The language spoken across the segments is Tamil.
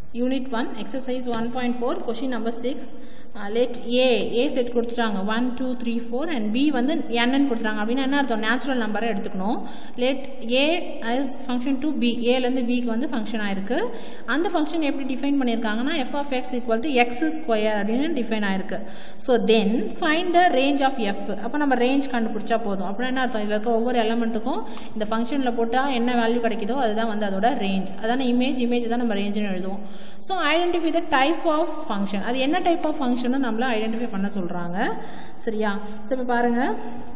unit one exercise one point four question number six let A A set கொடுத்துட்டாங்க one two three four and B வந்து என்னன்னு கொடுத்துட்டாங்க அப்படின்னா என்ன அர்த்தம் நேச்சுரல் நம்பரை எடுத்துக்கணும் let A as function to B ஏலேருந்து பிக்கு வந்து ஃபங்க்ஷன் ஆயிருக்கு அந்த ஃபங்க்ஷன் எப்படி டிஃபைன் பண்ணியிருக்காங்கன்னா f of x equal to x square அப்படின்னு டிஃபைன் ஆயிருக்கு so then find the range of f அப்போ நம்ம ரேஞ்ச் கண்டுபிடிச்சா போதும் அப்படின்னா என்ன அர்த்தம் இதில் இருக்க ஒவ்வொரு எலமெண்ட்டுக்கும் இந்த ஃபங்க்ஷனில் போட்டால் என்ன வேல்யூ கிடைக்குதோ அதுதான் வந்து அதோட ரேஞ்ச் அதான இமேஜ் இமேஜ் தான் நம்ம ரேஞ்சுன்னு எழுதுவோம் so identify the type of function அது என்ன டைப் ஆஃப் ஃபங்க்ஷன் நம்மள ஐடென்டிஃபை பண்ண சொல்கிறாங்க சரியா ஸோ இப்போ பாருங்கள்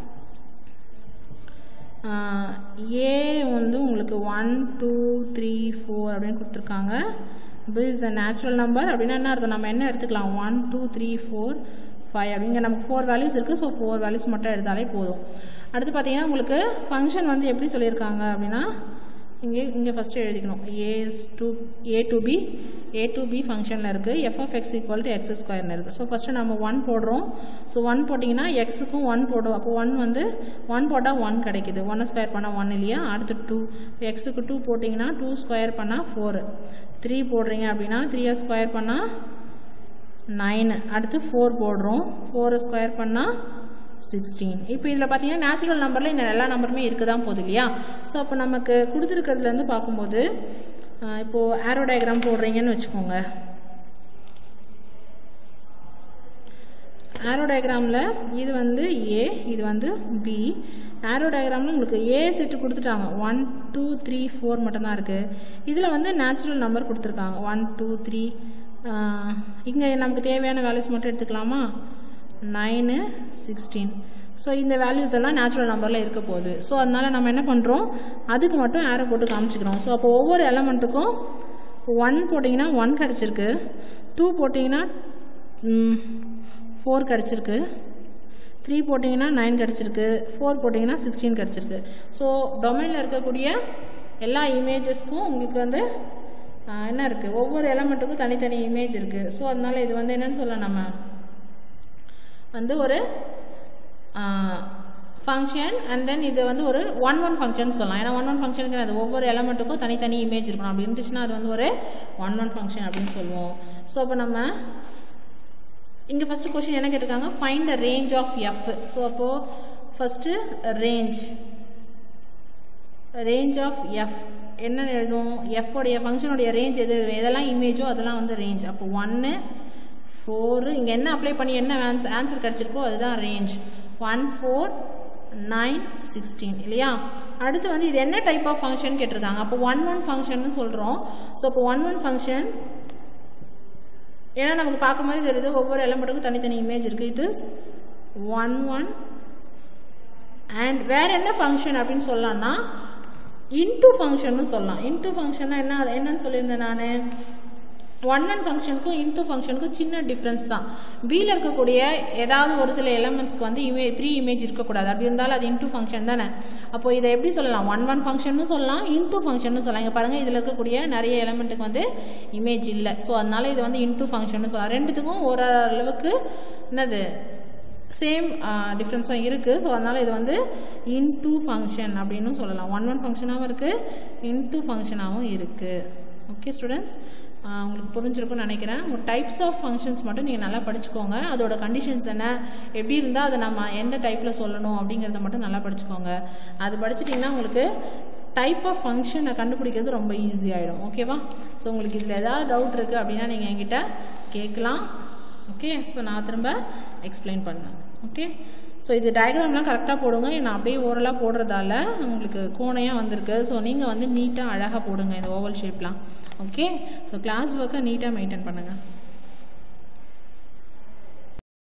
ஏ வந்து உங்களுக்கு ஒன் டூ த்ரீ ஃபோர் அப்படின்னு கொடுத்துருக்காங்க இப்போ இஸ் அ நேச்சுரல் நம்பர் அப்படின்னா என்ன அர்த்தம் நம்ம என்ன எடுத்துக்கலாம் one two three four five அப்படிங்க நமக்கு ஃபோர் வேல்யூஸ் இருக்குது ஸோ ஃபோர் வேல்யூஸ் மட்டும் எடுத்தாலே போதும் அடுத்து பார்த்தீங்கன்னா உங்களுக்கு ஃபங்க்ஷன் வந்து எப்படி சொல்லியிருக்காங்க அப்படின்னா இங்கே இங்கே ஃபஸ்ட்டு எழுதிக்கணும் as to A to B A to B ஃபங்க்ஷனில் இருக்குது f of x equal to x ஸ்கொயர்னு இருக்குது ஸோ ஃபஸ்ட்டு நம்ம ஒன் போடுறோம் ஸோ ஒன் போட்டிங்கன்னா எக்ஸுக்கும் ஒன் போடும் அப்போ ஒன் வந்து ஒன் போட்டால் ஒன் கிடைக்குது ஒன்னை ஸ்கொயர் பண்ணால் ஒன் இல்லையா அடுத்து டூ எக்ஸுக்கு டூ போட்டிங்கன்னா டூ ஸ்கொயர் பண்ணால் ஃபோரு த்ரீ போடுறீங்க அப்படின்னா த்ரீயை ஸ்கொயர் பண்ணால் நைனு அடுத்து ஃபோர் போடுறோம் ஃபோரை ஸ்கொயர் பண்ணால் சிக்ஸ்டீன் இப்போ இதில் பார்த்தீங்கன்னா நேச்சுரல் நம்பரில் இந்த எல்லா நம்பருமே இருக்க தான் போகுது இல்லையா ஸோ அப்போ நமக்கு கொடுத்துருக்கிறதுலேருந்து பார்க்கும்போது இப்போது ஆரோ டயக்ராம் போடுறீங்கன்னு வச்சுக்கோங்க ஆரோ டயக்ராமில் இது வந்து ஏ இது வந்து பி ஆரோ டயக்ராமில் உங்களுக்கு ஏ செட்டு கொடுத்துட்டாங்க ஒன் டூ த்ரீ ஃபோர் மட்டும்தான் இருக்குது இதில் வந்து நேச்சுரல் நம்பர் கொடுத்துருக்காங்க ஒன் டூ த்ரீ இங்கே நமக்கு தேவையான வேல்யூஸ் மட்டும் எடுத்துக்கலாமா நைனு சிக்ஸ்டீன் ஸோ இந்த வேல்யூஸ் எல்லாம் நேச்சுரல் நம்பரில் இருக்க போகுது ஸோ அதனால் நம்ம என்ன பண்ணுறோம் அதுக்கு மட்டும் ஆரோ போட்டு காமிச்சிக்கிறோம் ஸோ அப்போ ஒவ்வொரு எலமெண்ட்டுக்கும் ஒன் போட்டிங்கன்னா ஒன் கிடச்சிருக்கு டூ போட்டிங்கன்னா ஃபோர் கிடச்சிருக்கு த்ரீ போட்டிங்கன்னா நைன் கிடச்சிருக்கு ஃபோர் போட்டிங்கன்னா சிக்ஸ்டீன் கிடச்சிருக்கு ஸோ டொமைனில் இருக்கக்கூடிய எல்லா இமேஜஸ்க்கும் உங்களுக்கு வந்து என்ன இருக்குது ஒவ்வொரு எலமெண்ட்டுக்கும் தனித்தனி இமேஜ் இருக்குது ஸோ அதனால் இது வந்து என்னென்னு சொல்லலாம் நம்ம வந்து ஒரு ஃபங்க்ஷன் அண்ட் தென் இது வந்து ஒரு ஒன் ஒன் ஃபங்க்ஷன் சொல்லலாம் ஏன்னா ஒன் ஒன் ஃபங்க்ஷனுக்கு அது ஒவ்வொரு எலமெண்ட்டுக்கும் தனித்தனி இமேஜ் இருக்கணும் அப்படி இருந்துச்சுன்னா அது வந்து ஒரு ஒன் ஒன் ஃபங்க்ஷன் அப்படின்னு சொல்லுவோம் ஸோ அப்போ நம்ம இங்கே ஃபஸ்ட்டு கொஷின் என்ன கேட்டிருக்காங்க find the range of F so அப்போது first range range of F என்ன எழுதும் எஃப்ஓடைய ஃபங்க்ஷனுடைய ரேஞ்ச் எது எதெல்லாம் இமேஜோ அதெல்லாம் வந்து ரேஞ்ச் அப்போ ஒன்று ஃபோரு இங்கே என்ன அப்ளை பண்ணி என்ன ஆன்சர் கிடச்சிருக்கோ அதுதான் range one four nine sixteen இல்லையா அடுத்து வந்து இது என்ன டைப் ஆஃப் ஃபங்க்ஷன் கேட்டிருக்காங்க அப்போ ஒன் ஒன் ஃபங்க்ஷன் சொல்கிறோம் ஸோ அப்போ ஒன் ஒன் ஃபங்க்ஷன் ஏன்னா நமக்கு பார்க்கும்போது தெரியுது ஒவ்வொரு எலமெண்ட்டுக்கும் தனித்தனி இமேஜ் இருக்குது it is one one and வேறு என்ன ஃபங்க்ஷன் அப்படின்னு சொல்லலாம்னா இன்டூ ஃபங்க்ஷன்னு சொல்லலாம் இன்டூ ஃபங்க்ஷன்னா என்ன என்னன்னு சொல்லியிருந்தேன் நான் ஒன் ஒன் ஃபங்க்ஷனுக்கும் இன்டூ ஃபங்க்ஷனுக்கும் சின்ன டிஃப்ரென்ஸ் தான் பியில் இருக்கக்கூடிய ஏதாவது ஒரு சில எலமெண்ட்ஸ்க்கு வந்து இமே ப்ரீ இமேஜ் இருக்கக்கூடாது அப்படி இருந்தாலும் அது இன்டூ ஃபங்க்ஷன் தானே அப்போ இதை எப்படி சொல்லலாம் ஒன் ஒன் ஃபங்க்ஷன்னு சொல்லலாம் இன்டூ ஃபங்க்ஷன் சொல்லலாம் இங்கே பாருங்கள் இதில் இருக்கக்கூடிய நிறைய எலமெண்ட்டுக்கு வந்து இமேஜ் இல்லை ஸோ அதனால இது வந்து இன்டூ ஃபங்க்ஷன் சொல்லலாம் ரெண்டுத்துக்கும் ஓரளவுக்கு என்னது சேம் டிஃப்ரென்ஸாக இருக்குது ஸோ அதனால் இது வந்து இன்டூ ஃபங்க்ஷன் அப்படின்னு சொல்லலாம் ஒன் ஒன் ஃபங்க்ஷனாகவும் இருக்குது இன்டூ ஃபங்க்ஷனாகவும் இருக்குது ஓகே ஸ்டூடெண்ட்ஸ் உங்களுக்கு புரிஞ்சிருக்கும்னு நினைக்கிறேன் உங்கள் டைப்ஸ் ஆஃப் ஃபங்க்ஷன்ஸ் மட்டும் நீங்கள் நல்லா படிச்சுக்கோங்க அதோட கண்டிஷன்ஸ் என்ன எப்படி இருந்தால் அதை நம்ம எந்த டைப்பில் சொல்லணும் அப்படிங்கிறத மட்டும் நல்லா படிச்சுக்கோங்க அது படிச்சிட்டிங்கன்னா உங்களுக்கு டைப் ஆஃப் ஃபங்க்ஷனை கண்டுபிடிக்கிறது ரொம்ப ஈஸி ஆகிடும் ஓகேவா ஸோ உங்களுக்கு இதில் ஏதாவது டவுட் இருக்குது அப்படின்னா நீங்கள் என்கிட்ட கேட்கலாம் ஓகே ஸோ நான் திரும்ப எக்ஸ்பிளைன் பண்ணேன் ஓகே ஸோ இது டயக்ராம்லாம் கரெக்டாக போடுங்க நான் அப்படியே ஓரலாக போடுறதால உங்களுக்கு கோணையாக வந்திருக்கு ஸோ நீங்கள் வந்து நீட்டாக அழகாக போடுங்க இந்த ஓவல் ஷேப்லாம் ஓகே ஸோ கிளாஸ் ஒர்க்கை நீட்டாக மெயின்டைன் பண்ணுங்கள்